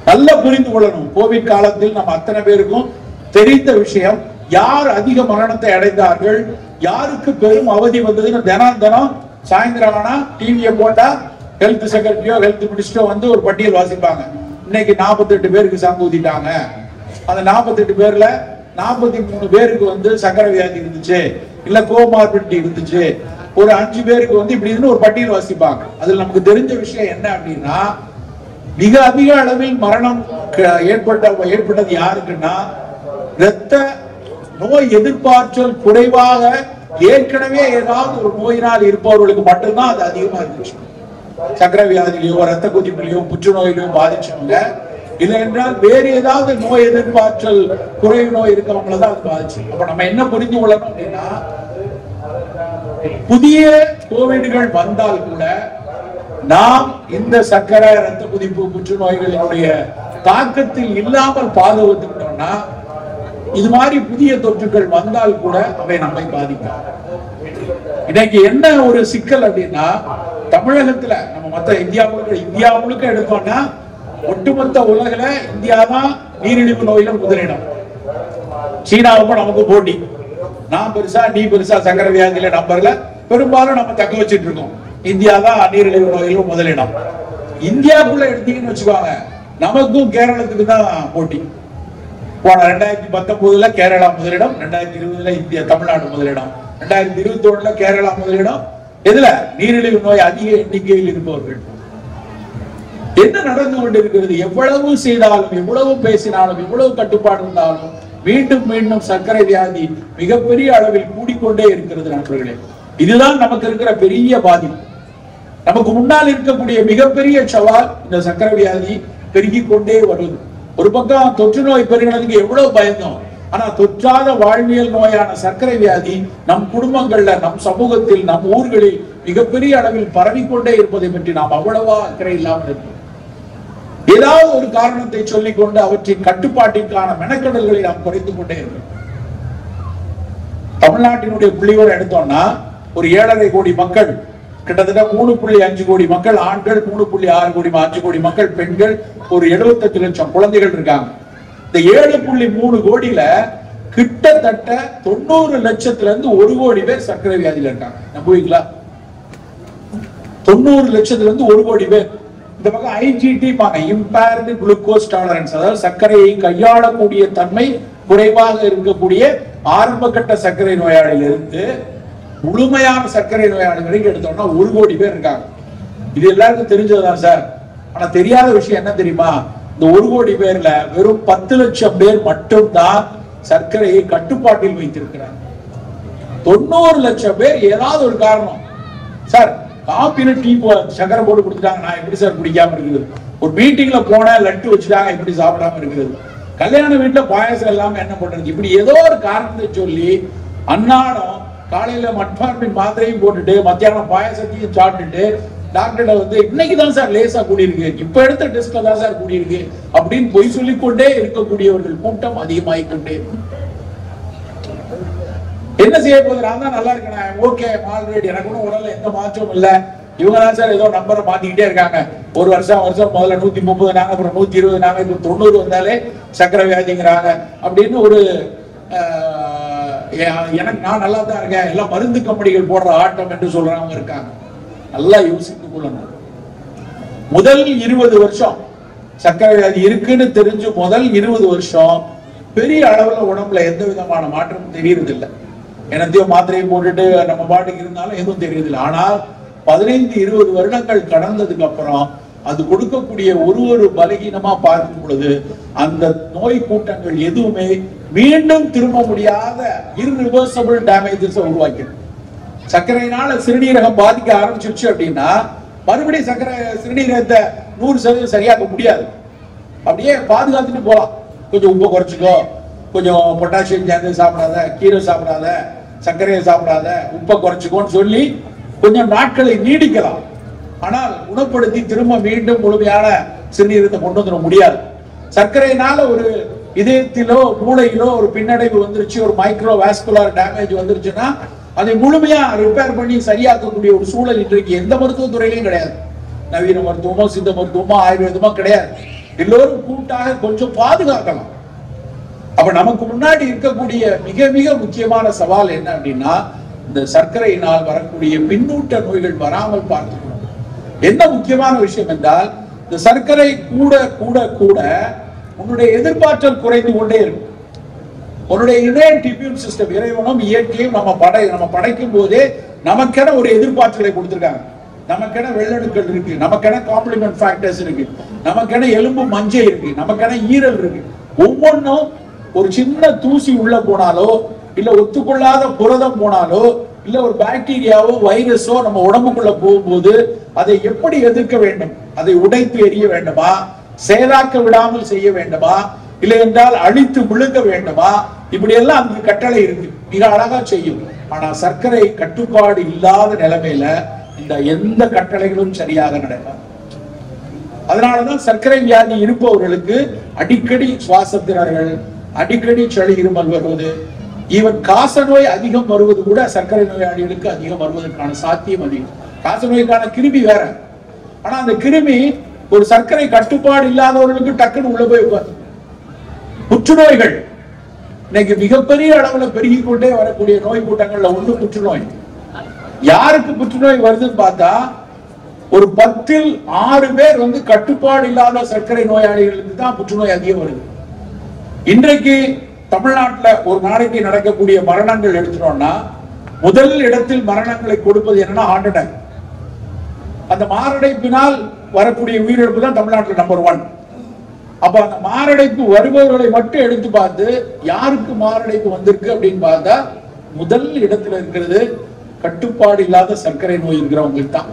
நல்லா புரிந்து கொள்ளணும் கோவிட் காலத்தில் நம்ம அத்தனை பேருக்கும் தெரிந்த விஷயம் யார் அதிக மரணத்தை அடைந்தார்கள் யாருக்கு பெரும் அவதி வந்ததுன்னு தினம் தினம் சாயந்தரம் ஆனா டிவியை போட்டா ஹெல்த் செக்ரட்டரியோ ஹெல்த் மினிஸ்டரோ வந்து ஒரு பட்டியல் வாசிப்பாங்க இன்னைக்கு 48 பேருக்கு சங்கு ஊத்திட்டாங்க அந்த 48 பேர்ல 43 பேருக்கு வந்து சக்கரை வியாதி இருந்துச்சு இல்ல கோமார்பிட்டி இருந்துச்சு ஒரு அஞ்சு பேருக்கு வந்து இப்படி இருந்து ஒரு பட்டியல் வாசிப்பாங்க அதுல நமக்கு தெரிஞ்ச விஷயம் என்ன அப்படின்னா மிக அதிக அளவில் மரணம் க- ஏற்பட்ட ஏற்பட்டது யாருக்குன்னா இரத்த நோய் எதிர்ப்பாற்றல் குறைவாக ஏற்கனவே ஏதாவது ஒரு நோயினால் இருப்பவர்களுக்கு மட்டும்தான் அது அதிகமா இருந்துச்சு சக்கரை வியாதியிலையோ ரத்த கொதிப்பிலையோ புற்றுநோயிலையோ பாதிச்சவங்க இல்லை என்றால் வேறு ஏதாவது நோய் எதிர்ப்பாற்றல் குறைவு நோய் இருக்கவங்கள தான் அது பாதிச்சு அப்ப நம்ம என்ன புரிந்து கொள்ளணும் அப்படின்னா புதிய கோவிட்கள் வந்தால் கூட நாம் இந்த சக்கரை ரத்த கொதிப்பு புற்றுநோய்களினுடைய தாக்கத்தில் இல்லாமல் பாதுகாத்துக்கிட்டோம்னா இது மாதிரி புதிய தொற்றுகள் வந்தால் கூட அவை நம்மை பாதிக்கும் இன்னைக்கு என்ன ஒரு சிக்கல் அப்படின்னா தமிழகத்துல நம்ம மத்த இந்தியா முழுக்க இந்தியா முழுக்க எடுத்தோம்னா ஒட்டுமொத்த உலகில இந்தியா தான் நீரிழிவு நோயில முதலிடம் சீனாவுக்கும் நமக்கு போட்டி நான் பெருசா நீ பெருசா சக்கரை வியாதியில நம்பர்ல பெரும்பாலும் நம்ம தக்க வச்சிட்டு இருக்கோம் இந்தியா தான் நீரிழிவு நோயில முதலிடம் இந்தியாவுக்குள்ள எடுத்தீங்கன்னு வச்சுக்கோங்க நமக்கும் கேரளத்துக்கு தான் போட்டி போன ரெண்டாயிரத்தி பத்தொன்பதுல கேரளா முதலிடம் ரெண்டாயிரத்தி இருபதுல இந்தியா தமிழ்நாடு முதலிடம் ரெண்டாயிரத்தி இருபத்தி ஒண்ணுல கேரளா முதலிடம் எதுல நீரிழிவு நோய் அதிக எண்ணிக்கையில் இருப்பவர்கள் என்ன நடந்து கொண்டிருக்கிறது எவ்வளவு செய்தாலும் எவ்வளவு பேசினாலும் எவ்வளவு கட்டுப்பாடு இருந்தாலும் மீண்டும் மீண்டும் சர்க்கரை வியாதி மிகப்பெரிய அளவில் கூடிக்கொண்டே இருக்கிறது நண்பர்களே இதுதான் நமக்கு இருக்கிற பெரிய பாதிப்பு நமக்கு முன்னால் இருக்கக்கூடிய மிகப்பெரிய சவால் இந்த சர்க்கரை வியாதி பெருகிக் கொண்டே வருவது ஒரு பக்கம் தொற்று நோய் பெருகினதுக்கு எவ்வளவு பயந்தோம் ஆனா தொற்றாத வாழ்வியல் நோயான சர்க்கரை வியாதி நம் குடும்பங்கள்ல நம் சமூகத்தில் நம் ஊர்களில் மிகப்பெரிய அளவில் பரவிக்கொண்டே இருப்பதை பற்றி நாம் அவ்வளவா அக்கறை இல்லாமல் இருக்கிறோம் ஏதாவது ஒரு காரணத்தை சொல்லிக் கொண்டு அவற்றின் கட்டுப்பாட்டிற்கான மெனக்கடல்களை நாம் குறைத்துக் கொண்டே இருக்கிறோம் தமிழ்நாட்டினுடைய புள்ளியோடு எடுத்தோம்னா ஒரு ஏழரை கோடி மக்கள் கிட்டத்தட்ட மூணு புள்ளி அஞ்சு கோடி மக்கள் ஆண்கள் மூணு புள்ளி ஆறு கோடி அஞ்சு கோடி மக்கள் பெண்கள் ஒரு 78 லட்சம் குழந்தைகள் இருக்காங்க இந்த ஏழு புள்ளி மூணு கோடியில கிட்டத்தட்ட தொண்ணூறு லட்சத்துல இருந்து ஒரு கோடி பேர் சர்க்கரை வியாதியில இருக்காங்க நம்புவீங்களா தொண்ணூறு லட்சத்துல இருந்து ஒரு கோடி பேர் இந்த பக்கம் ஐஜிடி இம்பேர்டு குளுக்கோஸ் டாலரன்ஸ் அதாவது சர்க்கரையை கையாளக்கூடிய தன்மை குறைவாக இருக்கக்கூடிய ஆரம்ப கட்ட சர்க்கரை நோயாளியிலிருந்து முழுமையான சர்க்கரை நோயாளி வரைக்கும் எடுத்தோம்னா ஒரு கோடி பேர் இருக்காங்க இது எல்லாருக்கும் தெரிஞ்சதுதான் சார் ஆனா தெரியாத விஷயம் என்ன தெரியுமா இந்த ஒரு கோடி பேர்ல வெறும் பத்து லட்சம் பேர் மட்டும்தான் சர்க்கரையை கட்டுப்பாட்டில் வைத்திருக்கிறார் தொண்ணூறு லட்சம் பேர் ஏதாவது ஒரு காரணம் சார் காப்பில டீ போ- சக்கரை போட்டு கொடுத்துட்டாங்க நான் எப்படி சார் குடிக்காம இருக்குது ஒரு மீட்டிங்ல போனேன் லட்டு வச்சுட்டாங்க எப்படி சாப்பிடாம இருக்குது கல்யாண வீட்டுல பாயாசம் இல்லாம என்ன பண்றது இப்படி ஏதோ ஒரு காரணத்தை சொல்லி அன்னாடம் காலையில மட்பார்மின் மாத்திரையும் போட்டுட்டு மத்தியானம் பாயாசத்தையும் சாப்பிட்டுட்டு டாக்டர்கிட்ட வந்து இன்னைக்கு தான் சார் லேசா கூடியிருக்கு இப்ப எடுத்த டெஸ்ட்ல தான் சார் கூடியிருக்கு அப்படின்னு பொய் சொல்லிக்கொண்டே இருக்கக்கூடியவர்கள் கூட்டம் அதிகமாகிக் கொண்டே இருக்கு. என்ன செய்ய போகுது நான் தான் நல்லா இருக்கேன் ஓகே ஆல்ரெடி எனக்கு ஒன்றும் உடல்ல எந்த மாற்றமும் இல்ல இவங்க தான் சார் ஏதோ நம்பரை மாத்திக்கிட்டே இருக்காங்க ஒரு வருஷம் வருஷம் முதல்ல நூத்தி முப்பது நாங்க அப்புறம் நூத்தி இருபது நாங்க இப்ப தொண்ணூறு வந்தாலே சக்கரை வியாதிங்கிறாங்க அப்படின்னு ஒரு ஆஹ், எ- எனக்கு நான் நல்லா தான் இருக்கேன் எல்லாம் மருந்து கம்பெனிகள் போடுற ஆட்டம் என்று சொல்றவங்க இருக்காங்க நல்லா யோசித்துக் கொள்ளணும் முதல் இருபது வருஷம் சர்க்கரை வியாதி இருக்குன்னு தெரிஞ்சு முதல் இருபது வருஷம் பெரிய அளவுல உடம்புல எந்த விதமான மாற்றமும் தெரியறது இல்ல என்னத்தையும் மாத்திரையை போட்டுட்டு நம்ம பாட்டுக்கு இருந்தாலும் எதுவும் தெரியறது இல்லை ஆனால் பதினைந்து இருபது வருடங்கள் கடந்ததுக்கு அப்புறம் அது கொடுக்கக்கூடிய ஒரு ஒரு பலகீனமா பார்க்கும் பொழுது அந்த நோய் கூட்டங்கள் எதுவுமே மீண்டும் திரும்ப முடியாத irreversible damages உருவாக்கிடும் சர்க்கரையினால சிறுநீரகம் பாதிக்க ஆரம்பிச்சிருச்சு அப்படின்னா மறுபடியும் சர்க்கரை சிறுநீரகத்தை நூறு சதவீதம் சரியாக்க முடியாது அப்படியே பாதுகாத்துட்டு போலாம் கொஞ்சம் உப்பை குறைச்சிக்கோ கொஞ்சம் பொட்டாசியம் சேர்ந்து சாப்பிடாத கீரை சாப்பிடாத சர்க்கரையை சாப்பிடாத உப்பை குறைச்சிக்கோன்னு சொல்லி கொஞ்சம் நாட்களை நீடிக்கலாம் ஆனால் குணப்படுத்தி திரும்ப மீண்டும் முழுமையான சிறுநீரகத்தை கொண்டு வந்துட முடியாது சர்க்கரையினால ஒரு இதயத்திலோ மூளையிலோ ஒரு பின்னடைவு வந்துருச்சு ஒரு மைக்ரோ வாஸ்குலர் டேமேஜ் வந்துருச்சுன்னா அதை முழுமையா ரிப்பேர் பண்ணி சரியாக்கக்கூடிய ஒரு சூழல் இன்றைக்கு எந்த மருத்துவ துறையிலையும் கிடையாது நவீன மருத்துவமோ சித்த மருத்துவமோ ஆயுர்வேதமோ கிடையாது எல்லோரும் கூட்டாக கொஞ்சம் பாதுகாக்கலாம் அப்ப நமக்கு முன்னாடி இருக்கக்கூடிய மிக மிக முக்கியமான சவால் என்ன அப்படின்னா இந்த சர்க்கரையினால் வரக்கூடிய பின்னூட்ட நோய்கள் வராமல் பார்த்துக்கணும் என்ன முக்கியமான விஷயம் என்றால் இந்த சர்க்கரை கூட கூட கூட உன்னுடைய எதிர்பார்த்தல் குறைந்து கொண்டே இருக்கும் உன்னுடைய இணையட் இம்யூன் சிஸ்டம் இறைவனும் இயற்கையும் நம்ம படை நம்ம படைக்கும் போதே நமக்கென ஒரு எதிர்பார்த்தலை கொடுத்திருக்காங்க நமக்கென வெள்ளணுக்கள் இருக்கு நமக்கென காம்ப்ளிமெண்ட் ஃபேக்டர்ஸ் இருக்கு நமக்கென எலும்பு மஞ்சை இருக்கு நமக்கென ஈரல் இருக்கு ஒவ்வொன்றும் ஒரு சின்ன தூசி உள்ள போனாலோ இல்ல ஒத்துக்கொள்ளாத புரதம் போனாலோ இல்ல ஒரு பாக்டீரியாவோ வைரஸோ நம்ம உடம்புக்குள்ள போகும்போது அதை எப்படி எதிர்க்க வேண்டும் அதை உடைத்து எறிய வேண்டுமா செயலாக்க விடாமல் செய்ய வேண்டுமா இல்லை என்றால் அழித்து விழுங்க வேண்டுமா இப்படி எல்லாம் அந்த கட்டளை இருக்கு மிக அழகா செய்யும் ஆனா சர்க்கரை கட்டுப்பாடு இல்லாத நிலைமையில இந்த எந்த கட்டளைகளும் சரியாக நடக்காது அதனாலதான் சர்க்கரை வியாதி இருப்பவர்களுக்கு அடிக்கடி சுவாசத்தினர்கள் அடிக்கடி சளி இருமல் வருவது ஈவன் காசநோய் அதிகம் வருவது கூட சர்க்கரை நோயாளிகளுக்கு அதிகம் வருவதற்கான சாத்தியம் அதிகம் காசநோய்க்கான கிருமி வேற ஆனா அந்த கிருமி ஒரு சர்க்கரை கட்டுப்பாடு இல்லாதவர்களுக்கு டக்குன்னு உள்ள போய் உட்கார்ந்து புற்றுநோய்கள் இன்னைக்கு மிகப்பெரிய அளவுல பெருகி கொண்டே வரக்கூடிய நோய் கூட்டங்கள்ல ஒண்ணு புற்றுநோய் யாருக்கு புற்றுநோய் வருதுன்னு பார்த்தா ஒரு பத்தில் ஆறு பேர் வந்து கட்டுப்பாடு இல்லாத சர்க்கரை நோயாளிகளுக்கு தான் புற்றுநோய் அதிகம் வருது இன்றைக்கு தமிழ்நாட்டுல ஒரு நாளைக்கு நடக்கக்கூடிய மரணங்கள் எடுத்துட்டோம்னா முதல் இடத்தில் மரணங்களை கொடுப்பது என்னன்னா ஹார்ட் அட்டாக் அந்த மாரடைப்பினால் வரக்கூடிய உயிரிழப்பு தான் தமிழ்நாட்டில் நம்பர் ஒன் அப்ப அந்த மாரடைப்பு வருபவர்களை மட்டும் எடுத்து பார்த்து யாருக்கு மாரடைப்பு வந்திருக்கு அப்படின்னு பார்த்தா முதல் இடத்துல இருக்கிறது கட்டுப்பாடு இல்லாத சர்க்கரை நோய் இருக்கிறவங்களுக்கு தான்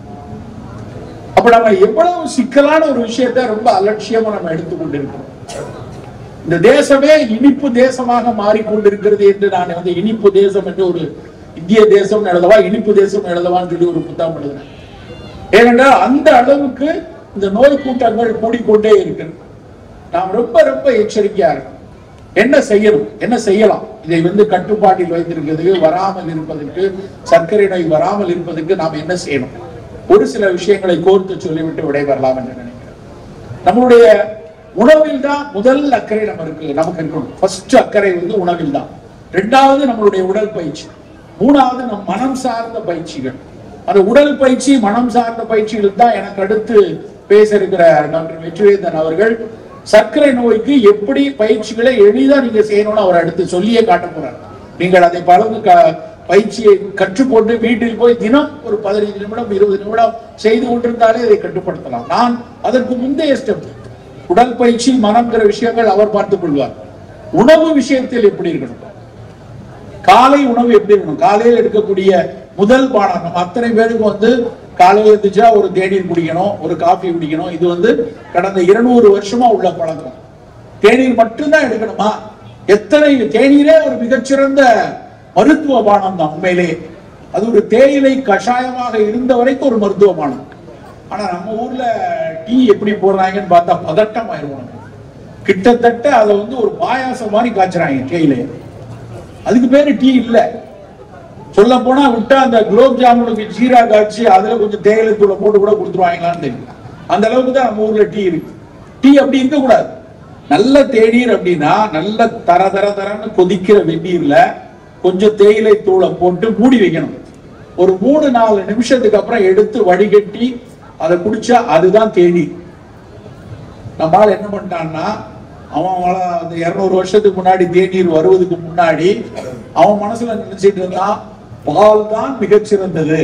அப்ப நம்ம எவ்வளவு சிக்கலான ஒரு விஷயத்தை ரொம்ப அலட்சியமா நம்ம எடுத்துக்கொண்டிருக்கிறோம் இந்த தேசமே இனிப்பு தேசமாக மாறிக்கொண்டிருக்கிறது என்று நான் வந்து இனிப்பு தேசம் என்று ஒரு இந்திய தேசம் எழுதவா இனிப்பு தேசம் எழுதவான்னு சொல்லி ஒரு புத்தகம் எழுதினேன் ஏனென்றால் அந்த அளவுக்கு இந்த நோய் கூட்டங்கள் கூடிக்கொண்டே இருக்கிறது நாம் ரொம்ப ரொம்ப எச்சரிக்கையா இருக்கணும் என்ன செய்யணும் என்ன செய்யலாம் இதை வந்து கட்டுப்பாட்டில் வைத்திருக்கிறதுக்கு வராமல் இருப்பதற்கு சர்க்கரை நோய் வராமல் இருப்பதற்கு நாம் என்ன செய்யணும் ஒரு சில விஷயங்களை கோர்த்து சொல்லிவிட்டு விடைபெறலாம் என்று நினைக்கிறேன் நம்மளுடைய உணவில் தான் முதல் அக்கறை நம்ம இருக்கு நமக்கு இருக்கணும் ஃபர்ஸ்ட் அக்கறை வந்து உணவில் தான் ரெண்டாவது நம்மளுடைய உடல் பயிற்சி மூணாவது நம் மனம் சார்ந்த பயிற்சிகள் அந்த உடல் பயிற்சி மனம் சார்ந்த பயிற்சிகள் தான் எனக்கு அடுத்து பேச இருக்கிற டாக்டர் வெற்றிவேந்தன் அவர்கள் சர்க்கரை நோய்க்கு எப்படி பயிற்சிகளை எளிதா நீங்க செய்யணும்னு அவர் அடுத்து சொல்லியே காட்ட போறார் நீங்கள் அதை பலவு க- பயிற்சியை கற்றுக்கொண்டு வீட்டில் போய் தினம் ஒரு பதினைந்து நிமிடம் இருபது நிமிடம் செய்து கொண்டிருந்தாலே இதை கட்டுப்படுத்தலாம் நான் அதற்கு முந்தைய ஸ்டெப் உடல் பயிற்சி மனம்ங்கிற விஷயங்கள் அவர் பார்த்துக் கொள்வார் உணவு விஷயத்தில் எப்படி இருக்கணும் காலை உணவு எப்படி இருக்கணும் காலையில் எடுக்கக்கூடிய முதல் பானம் நம்ம அத்தனை பேருக்கும் வந்து காலையில் இருந்துச்சா ஒரு தேநீர் குடிக்கணும் ஒரு காஃபி குடிக்கணும் இது வந்து கடந்த இருநூறு வருஷமா உள்ள பழக்கம் தேநீர் மட்டும்தான் எடுக்கணுமா எத்தனை தேநீரே ஒரு மிகச்சிறந்த மருத்துவ பானம் தான் உண்மையிலே அது ஒரு தேயிலை கஷாயமாக இருந்த வரைக்கும் ஒரு மருத்துவ பானம் ஆனா நம்ம ஊர்ல டீ எப்படி போடுறாங்கன்னு பார்த்தா பதட்டம் ஆயிடுவோம் கிட்டத்தட்ட அதை வந்து ஒரு பாயாசம் மாதிரி காய்ச்சுறாங்க தேயிலையை அதுக்கு பேரு டீ இல்ல சொல்ல போனா விட்டா அந்த குலோப் ஜாமுனுக்கு ஜீரா காய்ச்சி அதுல கொஞ்சம் தேயிலை தூளை போட்டு கூட கொடுத்துருவாங்களான்னு தெரியும் அந்த அளவுக்கு தான் நம்ம ஊர்ல டீ இருக்கு டீ அப்படி இருக்க கூடாது நல்ல தேநீர் அப்படின்னா நல்ல தர தர தரன்னு கொதிக்கிற வெந்நீர்ல கொஞ்சம் தேயிலை தூளை போட்டு மூடி வைக்கணும் ஒரு மூணு நாலு நிமிஷத்துக்கு அப்புறம் எடுத்து வடிகட்டி அதை குடிச்சா அதுதான் தேநீர் நம்மால் என்ன பண்ணிட்டான்னா அவன் வள- அந்த இருநூறு வருஷத்துக்கு முன்னாடி தேநீர் வருவதுக்கு முன்னாடி அவன் மனசுல நினைச்சிட்டு இருந்தான் பால் தான் மிகச்சிறந்தது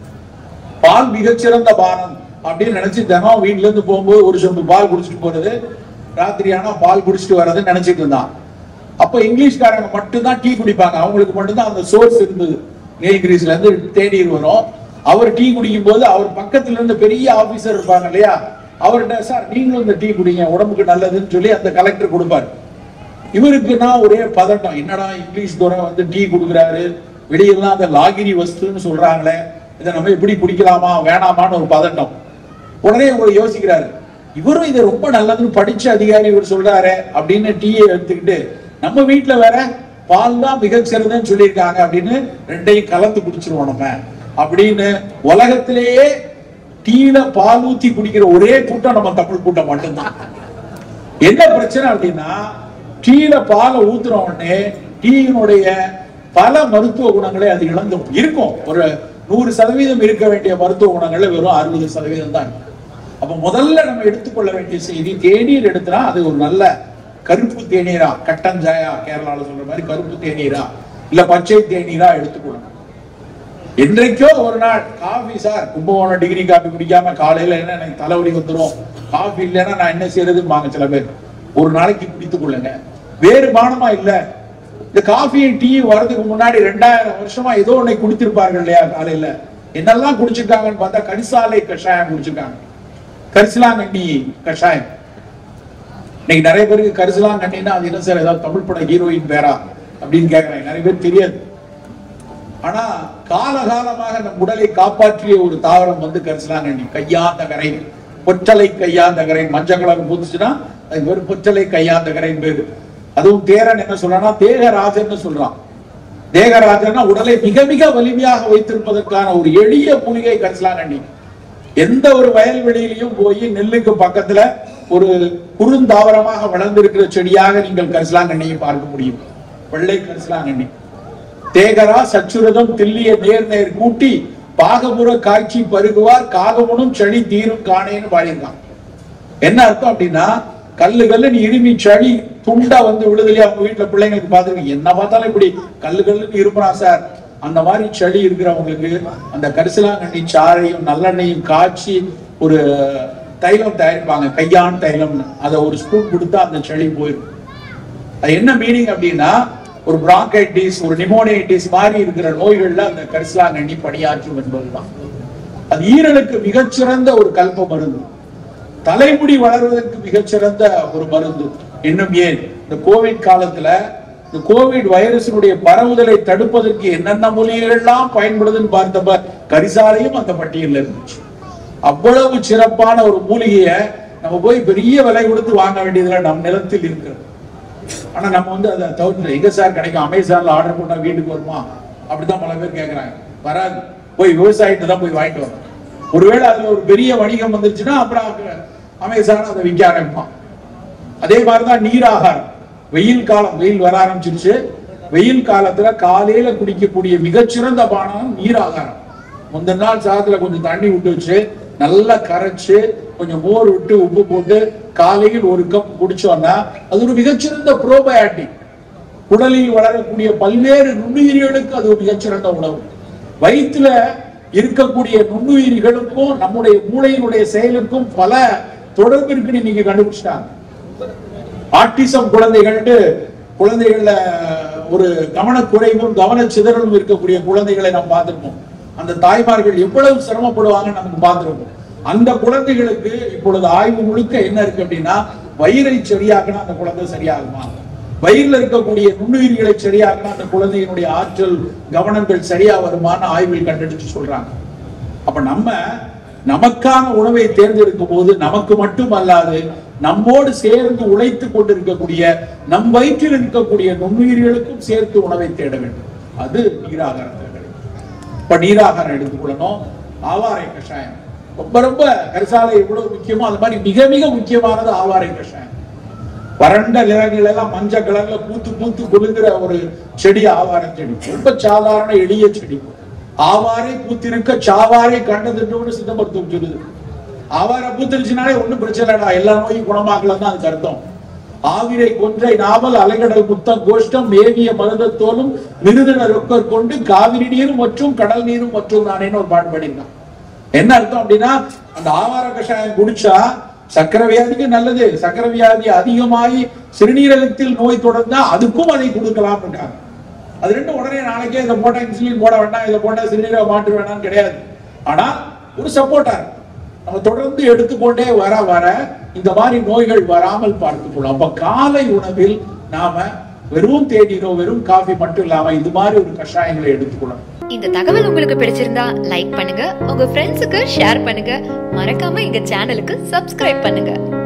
பால் மிகச்சிறந்த பானம் அப்படின்னு நினைச்சு தினம் வீட்ல இருந்து போகும்போது ஒரு சொம்பு பால் குடிச்சிட்டு போறது ராத்திரி ஆனா பால் குடிச்சிட்டு வர்றதுன்னு நினைச்சிட்டு இருந்தான் அப்ப இங்கிலீஷ்காரங்க மட்டும்தான் டீ குடிப்பாங்க அவங்களுக்கு மட்டும்தான் அந்த சோர்ஸ் இருந்தது நீலகிரிஸ்ல இருந்து தேநீர் வரும் அவர் டீ குடிக்கும் போது அவர் பக்கத்துல இருந்து பெரிய ஆபீசர் இருப்பாங்க இல்லையா அவர்கிட்ட சார் நீங்களும் இந்த டீ குடிங்க உடம்புக்கு நல்லதுன்னு சொல்லி அந்த கலெக்டர் கொடுப்பாரு இவருக்குன்னா ஒரே பதட்டம் என்னடா இங்கிலீஷ் துறை வந்து டீ கொடுக்குறாரு வெளியெல்லாம் அந்த லாகிரி வஸ்துன்னு சொல்றாங்களே இதை நம்ம எப்படி குடிக்கலாமா வேணாமான்னு ஒரு பதட்டம் உடனே உங்களை யோசிக்கிறாரு இவரும் இதை ரொம்ப நல்லதுன்னு படிச்ச அதிகாரி இவர் சொல்றாரு அப்படின்னு டீயை எடுத்துக்கிட்டு நம்ம வீட்டுல வேற பால் தான் மிகச் சிறந்தன்னு சொல்லியிருக்காங்க அப்படின்னு ரெண்டையும் கலந்து குடிச்சிருவோம் நம்ம அப்படின்னு உலகத்திலேயே டீல பால் ஊத்தி குடிக்கிற ஒரே கூட்டம் நம்ம தமிழ் கூட்டம் மட்டும்தான் என்ன பிரச்சனை அப்படின்னா டீல பாலை ஊத்துற உடனே டீயினுடைய பல மருத்துவ குணங்களை அது இழந்து இருக்கும் ஒரு நூறு சதவீதம் இருக்க வேண்டிய மருத்துவ குணங்கள்ல வெறும் அறுபது சதவீதம் தான் இருக்கு. அப்ப முதல்ல நம்ம எடுத்துக்கொள்ள வேண்டிய செய்தி தேநீர் எடுத்தா அது ஒரு நல்ல கருப்பு தேநீரா கட்டஞ்சாயா கேரளால சொல்ற மாதிரி கருப்பு தேநீரா இல்ல பச்சை தேநீரா எடுத்துக்கொள்ளணும் என்றைக்கோ ஒரு நாள் coffee sir Kumbakonam degree coffee குடிக்காம காலையில என்ன எனக்கு தலைவலி வந்துடும் காஃபி இல்லைன்னா நான் என்ன செய்யறதுன்னு சில பேர் ஒரு நாளைக்கு குடித்துக் கொள்ளுங்க வேறு பானமா இல்ல இந்த காஃபியும் டீ வர்றதுக்கு முன்னாடி ரெண்டாயிரம் வருஷமா ஏதோ ஒன்னை குடித்திருப்பார்கள் இல்லையா காலையில என்னெல்லாம் குடிச்சிருக்காங்கன்னு பார்த்தா கரிசாலை கஷாயம் குடிச்சிருக்காங்க கரிசலாங்கண்ணி கஷாயம் இன்னைக்கு நிறைய பேருக்கு கரிசலாங்கண்ணின்னா அது என்ன சார் ஏதாவது தமிழ் பட ஹீரோயின் பேரா அப்படின்னு கேக்குறாங்க நிறைய பேர் தெரியாது ஆனா காலகாலமாக நம் உடலை காப்பாற்றிய ஒரு தாவரம் வந்து கரிசலாங்கண்ணி கையாந்த கரை பொற்றலை கையாந்த கரை மஞ்சள் கலர் பூத்துச்சுன்னா அது பேர் பொற்றலை கையாந்த கரைன்னு பேரு அதுவும் தேரன் என்ன சொல்றான்னா தேகராஜன்னு சொல்றான் தேகராஜன்னா உடலை மிக மிக வலிமையாக வைத்திருப்பதற்கான ஒரு எளிய மூலிகை கரிசலாங்கண்ணி எந்த ஒரு வயல்வெளியிலையும் போய் நெல்லுக்கு பக்கத்துல ஒரு குறுந்தாவரமாக வளர்ந்திருக்கிற செடியாக நீங்கள் கரிசலாங்கண்ணியை பார்க்க முடியும் வெள்ளை கரிசலாங்கண்ணி தேகரா சச்சுரதம் தில்லிய நேர் நேர் கூட்டி பாகபுர காட்சி பருகுவார் காகமுனும் செடி தீரும் காணேன்னு பாடியிருக்கான் என்ன அர்த்தம் அப்படின்னா கல்லு கல்லுன்னு இருமி சளி துண்டா வந்து விழுதுலையா அவங்க வீட்டுல பிள்ளைங்களுக்கு பார்த்துருக்கீங்க என்ன பார்த்தாலும் இப்படி கல்லு கல்லுன்னு இருப்பறான் சார் அந்த மாதிரி சளி இருக்கிறவங்களுக்கு அந்த கரிசலாங்கண்ணி சாறையும் நல்லெண்ணையும் காய்ச்சி ஒரு தைலம் தயாரிப்பாங்க கையான் தைலம்னு அதை ஒரு ஸ்பூன் கொடுத்தா அந்த சளி போயிடும் அது என்ன மீனிங் அப்படின்னா ஒரு பிராங்கைட்டிஸ் ஒரு நிமோனியைட்டிஸ் மாதிரி இருக்கிற நோய்கள்ல அந்த கரிசலாங்கண்ணி பணியாற்றும் என்பதுதான் அது ஈரலுக்கு மிகச்சிறந்த ஒரு கல்ப மருந்து தலைமுடி வளர்வதற்கு மிகச்சிறந்த ஒரு மருந்து இன்னும் ஏன் இந்த கோவிட் காலத்துல இந்த கோவிட் வைரஸினுடைய பரவுதலை தடுப்பதற்கு என்னென்ன மூலிகைகள்லாம் பயன்படுதுன்னு பார்த்தப்ப கரிசாலையும் அந்த பட்டியல்ல இருந்துச்சு அவ்வளவு சிறப்பான ஒரு மூலிகையை நம்ம போய் பெரிய விலை கொடுத்து வாங்க வேண்டியதுல நம் நிலத்தில் இருக்கிறது ஆனா நம்ம வந்து அதை தவிர்த்து எங்க சார் கிடைக்கும் அமேசான்ல ஆர்டர் பண்ணா வீட்டுக்கு வருமா அப்படிதான் பல பேர் கேக்குறாங்க வராது போய் விவசாயிட்டு தான் போய் வாங்கிட்டு வரணும் ஒருவேளை அதுல ஒரு பெரிய வணிகம் வந்துருச்சுன்னா அப்புறம் அமேசான் அதை விற்க ஆரம்பிப்பான் அதே மாதிரிதான் நீராகாரம் வெயில் காலம் வெயில் வர ஆரம்பிச்சிருச்சு வெயில் காலத்துல காலையில குடிக்கக்கூடிய மிகச்சிறந்த பானம் நீராகாரம் முந்தின நாள் சாதத்துல கொஞ்சம் தண்ணி விட்டு வச்சு நல்லா கரைச்சு கொஞ்சம் மோர் விட்டு உப்பு போட்டு காலையில் ஒரு கப் குடிச்சோம்னா அது ஒரு மிகச்சிறந்த ப்ரோபயாட்டிக் உடலில் வளரக்கூடிய பல்வேறு நுண்ணுயிரிகளுக்கு அது ஒரு மிகச்சிறந்த உணவு வயிற்றுல இருக்கக்கூடிய நுண்ணுயிரிகளுக்கும் நம்முடைய மூளையினுடைய செயலுக்கும் பல தொடர்பு இருக்குன்னு நீங்க கண்டுபிடிச்சிட்டாங்க ஆட்டிசம் குழந்தைகள்ட்டு குழந்தைகள்ல ஒரு கவனக்குறைவும் கவன சிதறலும் இருக்கக்கூடிய குழந்தைகளை நாம் பார்த்திருப்போம் அந்த தாய்மார்கள் எவ்வளவு சிரமப்படுவாங்கன்னு நமக்கு பார்த்திருப்போம் அந்த குழந்தைகளுக்கு இப்பொழுது ஆய்வு முழுக்க என்ன இருக்கு அப்படின்னா வயிறை சரியாக்கினா அந்த குழந்தை சரியாகுமா வயிறுல இருக்கக்கூடிய நுண்ணுயிரிகளை சரியாக்கினா அந்த குழந்தையினுடைய ஆற்றல் கவனங்கள் சரியா வருமான்னு ஆய்வில் கண்டெடுத்து சொல்றாங்க அப்ப நம்ம நமக்கான உணவை தேர்ந்தெடுக்கும் போது நமக்கு மட்டும் அல்லாது நம்மோடு சேர்ந்து உழைத்து கொண்டிருக்கக்கூடிய நம் வயிற்றில் இருக்கக்கூடிய நுண்ணுயிர்களுக்கும் சேர்த்து உணவை தேட வேண்டும் அது நீராகாரத்தில் கிடைக்கும் இப்ப நீராகாரம் எடுத்துக்கொள்ளணும் ஆவாரை கஷாயம் ரொம்ப ரொம்ப கரிசாலை எவ்வளவு முக்கியமோ அது மாதிரி மிக மிக முக்கியமானது ஆவாரை கஷாயம் வறண்ட நிலங்கள் எல்லாம் மஞ்சள் கலர்ல பூத்து பூத்து குலுங்குற ஒரு செடி ஆவார செடி ரொம்ப சாதாரண எளிய செடி ஆவாரை பூத்திருக்க சாவாரை கண்டதுன்னு சித்த மருத்துவம் சொல்லுது ஆவாரை பூத்திருச்சுனாலே ஒண்ணும் பிரச்சனை இல்லடா எல்லா நோயும் குணமாக்கலாம் தான் அதுக்கு அர்த்தம் ஆவிரை கொன்றை நாவல் அலைகடல் முத்தம் கோஷ்டம் மேவிய மருதத்தோலும் மிருதன ரொக்கர் கொண்டு காவிரி நீரும் மற்றும் கடல் நீரும் மற்றும் நானேன்னு ஒரு பாட்டு பாடியிருக்கான் என்ன அர்த்தம் அப்படின்னா அந்த ஆவார கஷாயம் குடிச்சா சக்கரை வியாதிக்கு நல்லது சக்கரை வியாதி அதிகமாகி சிறுநீரகத்தில் நோய் தொடர்ந்தா அதுக்கும் அதை கொடுக்கலாம் இருக்காங்க அது ரெண்டும் உடனே நாளைக்கே இதை போட்டா இன்சுலின் போட வேண்டாம் இதை போட்டா சிறுநீரக மாற்று வேண்டாம் கிடையாது ஆனா ஒரு சப்போர்ட்டர் நம்ம தொடர்ந்து எடுத்துக்கொண்டே வர வர இந்த மாதிரி நோய்கள் வராமல் பார்த்துக்கொள்ளும் அப்ப காலை உணவில் நாம வெறும் தேநீரோ வெறும் காஃபி மட்டும் இல்லாம இது மாதிரி ஒரு கஷாயங்களை எடுத்துக்கொள்ளணும் இந்த தகவல் உங்களுக்கு பிடிச்சிருந்தா லைக் பண்ணுங்க உங்க ஃப்ரெண்ட்ஸுக்கு ஷேர் பண்ணுங்க மறக்காம எங்க சேனலுக்கு சப்ஸ்கிரைப் பண்ணுங்க